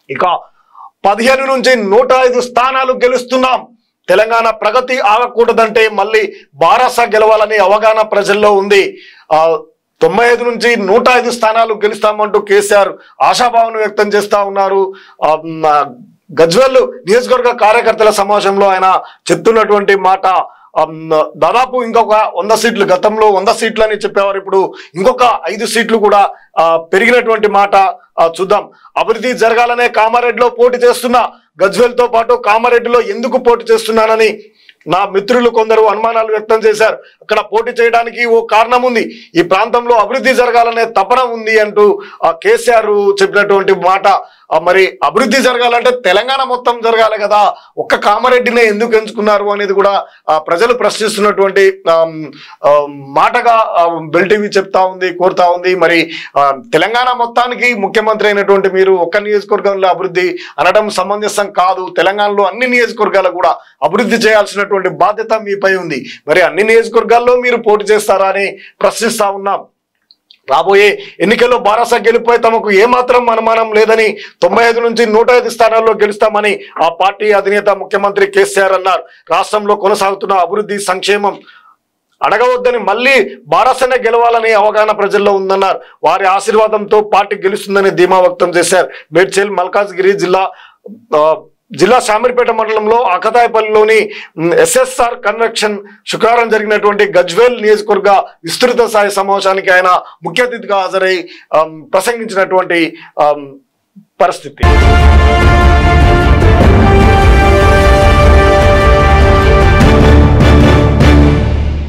ఇక పదిహేను నుంచి నూట ఐదు స్థానాలు గెలుస్తున్నాం తెలంగాణ ప్రగతి ఆగకూడదంటే మళ్ళీ బారాస గెలవాలని అవగాహన ప్రజల్లో ఉంది ఆ తొంభై ఐదు నుంచి నూట ఐదు స్థానాలు గెలుస్తామంటూ కేసీఆర్ ఆశాభావం వ్యక్తం చేస్తా ఉన్నారు ఆ, మ్, ఆ, గజ్వెల్ నియోజకవర్గ కార్యకర్తల సమావేశంలో ఆయన చెప్తున్నటువంటి మాట ఆ, మ్, దాదాపు ఇంకొక వంద సీట్లు గతంలో వంద సీట్లు అని చెప్పేవారు ఇప్పుడు ఇంకొక ఐదు సీట్లు కూడా ఆ, పెరిగినటువంటి మాట ఆ, చూద్దాం అభివృద్ధి జరగాలనే కామారెడ్డిలో పోటీ చేస్తున్నా గజ్వెల్ తో పాటు కామారెడ్డిలో ఎందుకు పోటీ చేస్తున్నానని నా మిత్రులు కొందరు అనుమానాలు వ్యక్తం చేశారు అక్కడ పోటీ చేయడానికి ఓ కారణం ఉంది ఈ ప్రాంతంలో అభివృద్ధి జరగాలనే తపన ఉంది అంటూ ఆ కేసీఆర్ చెప్పినటువంటి మాట ఆ మరి అభివృద్ధి జరగాలంటే తెలంగాణ మొత్తం జరగాలి కదా ఒక్క కామారెడ్డినే ఎందుకు ఎంచుకున్నారు అనేది కూడా ఆ ప్రజలు ప్రశ్నిస్తున్నటువంటి ఆమ్, ఆ, మాటగా ఆ, బెల్ టీవీ చెప్తా ఉంది కోరుతా ఉంది మరి ఆ, తెలంగాణ మొత్తానికి ముఖ్యమంత్రి అయినటువంటి మీరు ఒక్క నియోజకవర్గంలో అభివృద్ధి అనడం సమంజసం కాదు తెలంగాణలో అన్ని నియోజకవర్గాలు కూడా అభివృద్ధి చేయాల్సినటువంటి బాధ్యత మీపై ఉంది మరి అన్ని నియోజకవర్గాల్లో మీరు పోటీ చేస్తారా అని ప్రశ్నిస్తా ఉన్నాం రాబోయే ఎన్నికల్లో బారాస గెలుపై తమకు ఏమాత్రం అనుమానం లేదని తొంభై ఐదు నుంచి నూట ఐదు స్థానాల్లో గెలుస్తామని ఆ పార్టీ అధినేత ముఖ్యమంత్రి కేసీఆర్ అన్నారు రాష్ట్రంలో కొనసాగుతున్న అభివృద్ధి సంక్షేమం అడగవద్దని మళ్ళీ బారాసనే గెలవాలని అవగాహన ప్రజల్లో ఉందన్నారు వారి ఆశీర్వాదంతో పార్టీ గెలుస్తుందని ధీమా వ్యక్తం చేశారు మేడ్చల్ మల్కాజ్గిరి జిల్లా ఆ, జిల్లా శామీర్పేట మండలంలో అకతాయపల్లిలోని ఎస్ఎస్ఆర్ కన్వెక్షన్ శుక్రవారం జరిగినటువంటి గజ్వేల్ నియోజకవర్గ విస్తృత స్థాయి సమావేశానికి ఆయన ముఖ్య అతిథిగా హాజరై ఆమ్, ప్రసంగించినటువంటి ఆమ్, పరిస్థితి